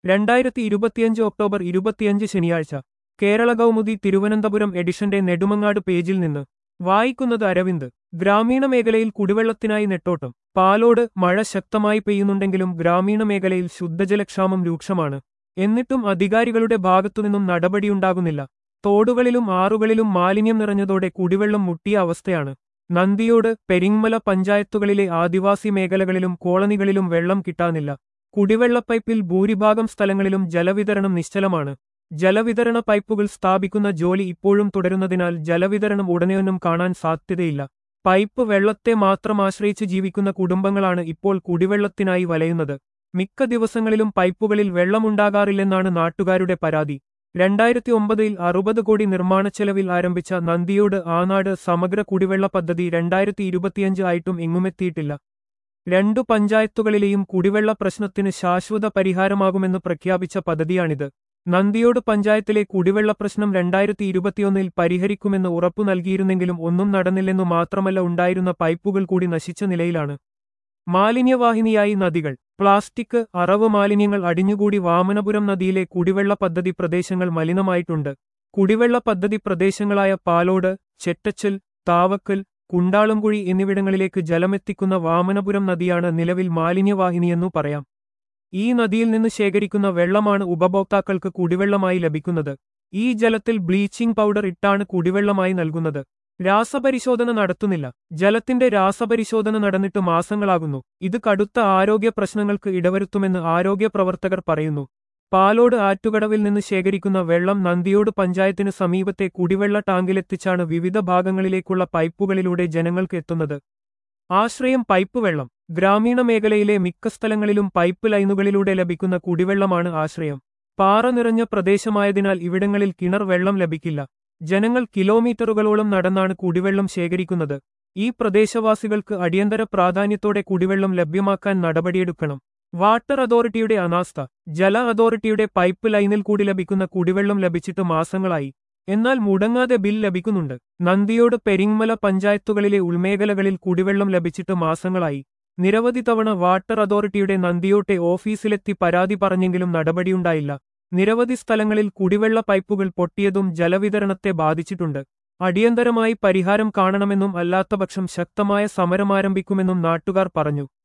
രണ്ടായിരത്തി ഇരുപത്തിയഞ്ച് ഒക്ടോബർ ഇരുപത്തിയഞ്ച് ശനിയാഴ്ച കേരള കൗമുദി തിരുവനന്തപുരം എഡിഷന്റെ നെടുമങ്ങാട് പേജിൽ നിന്ന് വായിക്കുന്നത് അരവിന്ദ് ഗ്രാമീണ മേഖലയിൽ കുടിവെള്ളത്തിനായി നെട്ടോട്ടം പാലോട് മഴ ശക്തമായി പെയ്യുന്നുണ്ടെങ്കിലും ഗ്രാമീണ മേഖലയിൽ ശുദ്ധജലക്ഷാമം രൂക്ഷമാണ് എന്നിട്ടും അധികാരികളുടെ ഭാഗത്തുനിന്നും നടപടിയുണ്ടാകുന്നില്ല തോടുകളിലും ആറുകളിലും മാലിന്യം നിറഞ്ഞതോടെ കുടിവെള്ളം മുട്ടിയ അവസ്ഥയാണ് നന്ദിയോട് പെരിങ്മല പഞ്ചായത്തുകളിലെ ആദിവാസി മേഖലകളിലും കോളനികളിലും വെള്ളം കിട്ടാനില്ല കുടിവെള്ള പൈപ്പിൽ ഭൂരിഭാഗം സ്ഥലങ്ങളിലും ജലവിതരണം നിശ്ചലമാണ് ജലവിതരണ പൈപ്പുകൾ സ്ഥാപിക്കുന്ന ജോലി ഇപ്പോഴും തുടരുന്നതിനാൽ ജലവിതരണം ഉടനെയൊന്നും കാണാൻ സാധ്യതയില്ല പൈപ്പ് വെള്ളത്തെ മാത്രം ആശ്രയിച്ച് ജീവിക്കുന്ന കുടുംബങ്ങളാണ് ഇപ്പോൾ കുടിവെള്ളത്തിനായി വലയുന്നത് മിക്ക ദിവസങ്ങളിലും പൈപ്പുകളിൽ വെള്ളമുണ്ടാകാറില്ലെന്നാണ് നാട്ടുകാരുടെ പരാതി രണ്ടായിരത്തി ഒമ്പതിൽ അറുപത് കോടി നിർമ്മാണ ചെലവിൽ ആരംഭിച്ച നന്ദിയോട് ആനാട് സമഗ്ര കുടിവെള്ള പദ്ധതി രണ്ടായിരത്തി ഇരുപത്തിയഞ്ച് ആയിട്ടും എങ്ങുമെത്തിയിട്ടില്ല രണ്ടു പഞ്ചായത്തുകളിലെയും കുടിവെള്ള പ്രശ്നത്തിന് ശാശ്വത പരിഹാരമാകുമെന്ന് പ്രഖ്യാപിച്ച പദ്ധതിയാണിത് നന്ദിയോട് പഞ്ചായത്തിലെ കുടിവെള്ള പ്രശ്നം രണ്ടായിരത്തി ഇരുപത്തിയൊന്നിൽ പരിഹരിക്കുമെന്ന് ഉറപ്പു നൽകിയിരുന്നെങ്കിലും ഒന്നും നടന്നില്ലെന്നു മാത്രമല്ല ഉണ്ടായിരുന്ന പൈപ്പുകൾ കൂടി നശിച്ച നിലയിലാണ് മാലിന്യവാഹിനിയായി നദികൾ പ്ലാസ്റ്റിക് അറവ് മാലിന്യങ്ങൾ അടിഞ്ഞുകൂടി വാമനപുരം നദിയിലെ കുടിവെള്ള പദ്ധതി പ്രദേശങ്ങൾ മലിനമായിട്ടുണ്ട് കുടിവെള്ള പദ്ധതി പ്രദേശങ്ങളായ പാലോട് ചെറ്റച്ചൽ താവക്കൽ കുണ്ടാളംകുഴി എന്നിവിടങ്ങളിലേക്ക് ജലമെത്തിക്കുന്ന വാമനപുരം നദിയാണ് നിലവിൽ മാലിന്യവാഹിനിയെന്നു പറയാം ഈ നദിയിൽ നിന്ന് ശേഖരിക്കുന്ന വെള്ളമാണ് ഉപഭോക്താക്കൾക്ക് കുടിവെള്ളമായി ലഭിക്കുന്നത് ഈ ജലത്തിൽ ബ്ലീച്ചിംഗ് പൗഡർ ഇട്ടാണ് കുടിവെള്ളമായി നൽകുന്നത് രാസപരിശോധന നടത്തുന്നില്ല ജലത്തിന്റെ രാസപരിശോധന നടന്നിട്ട് മാസങ്ങളാകുന്നു ഇത് കടുത്ത ആരോഗ്യ പ്രശ്നങ്ങൾക്ക് ഇടവരുത്തുമെന്ന് ആരോഗ്യ പ്രവർത്തകർ പറയുന്നു പാലോട് ആറ്റുകടവിൽ നിന്ന് ശേഖരിക്കുന്ന വെള്ളം നന്ദിയോട് പഞ്ചായത്തിന് സമീപത്തെ കുടിവെള്ള ടാങ്കിലെത്തിച്ചാണ് വിവിധ ഭാഗങ്ങളിലേക്കുള്ള പൈപ്പുകളിലൂടെ ജനങ്ങൾക്ക് എത്തുന്നത് ആശ്രയം പൈപ്പ് വെള്ളം ഗ്രാമീണ മേഖലയിലെ മിക്ക സ്ഥലങ്ങളിലും പൈപ്പ് ലൈനുകളിലൂടെ ലഭിക്കുന്ന കുടിവെള്ളമാണ് ആശ്രയം പാറ നിറഞ്ഞ പ്രദേശമായതിനാൽ ഇവിടങ്ങളിൽ കിണർ വെള്ളം ലഭിക്കില്ല ജനങ്ങൾ കിലോമീറ്ററുകളോളം നടന്നാണ് കുടിവെള്ളം ശേഖരിക്കുന്നത് ഈ പ്രദേശവാസികൾക്ക് അടിയന്തര പ്രാധാന്യത്തോടെ കുടിവെള്ളം ലഭ്യമാക്കാൻ നടപടിയെടുക്കണം വാട്ടർ അതോറിറ്റിയുടെ അനാസ്ഥ ജല അതോറിറ്റിയുടെ പൈപ്പ് ലൈനിൽ കൂടി ലഭിക്കുന്ന കുടിവെള്ളം ലഭിച്ചിട്ട് മാസങ്ങളായി എന്നാൽ മുടങ്ങാതെ ബിൽ ലഭിക്കുന്നുണ്ട് നന്ദിയോട് പെരിങ്മല പഞ്ചായത്തുകളിലെ ഉൾമേഖലകളിൽ കുടിവെള്ളം ലഭിച്ചിട്ട് മാസങ്ങളായി നിരവധി തവണ വാട്ടർ അതോറിറ്റിയുടെ നന്ദിയോട്ടെ ഓഫീസിലെത്തി പരാതി പറഞ്ഞെങ്കിലും നടപടിയുണ്ടായില്ല നിരവധി സ്ഥലങ്ങളിൽ കുടിവെള്ള പൈപ്പുകൾ പൊട്ടിയതും ജലവിതരണത്തെ ബാധിച്ചിട്ടുണ്ട് അടിയന്തരമായി പരിഹാരം കാണണമെന്നും അല്ലാത്തപക്ഷം ശക്തമായ സമരമാരംഭിക്കുമെന്നും നാട്ടുകാർ പറഞ്ഞു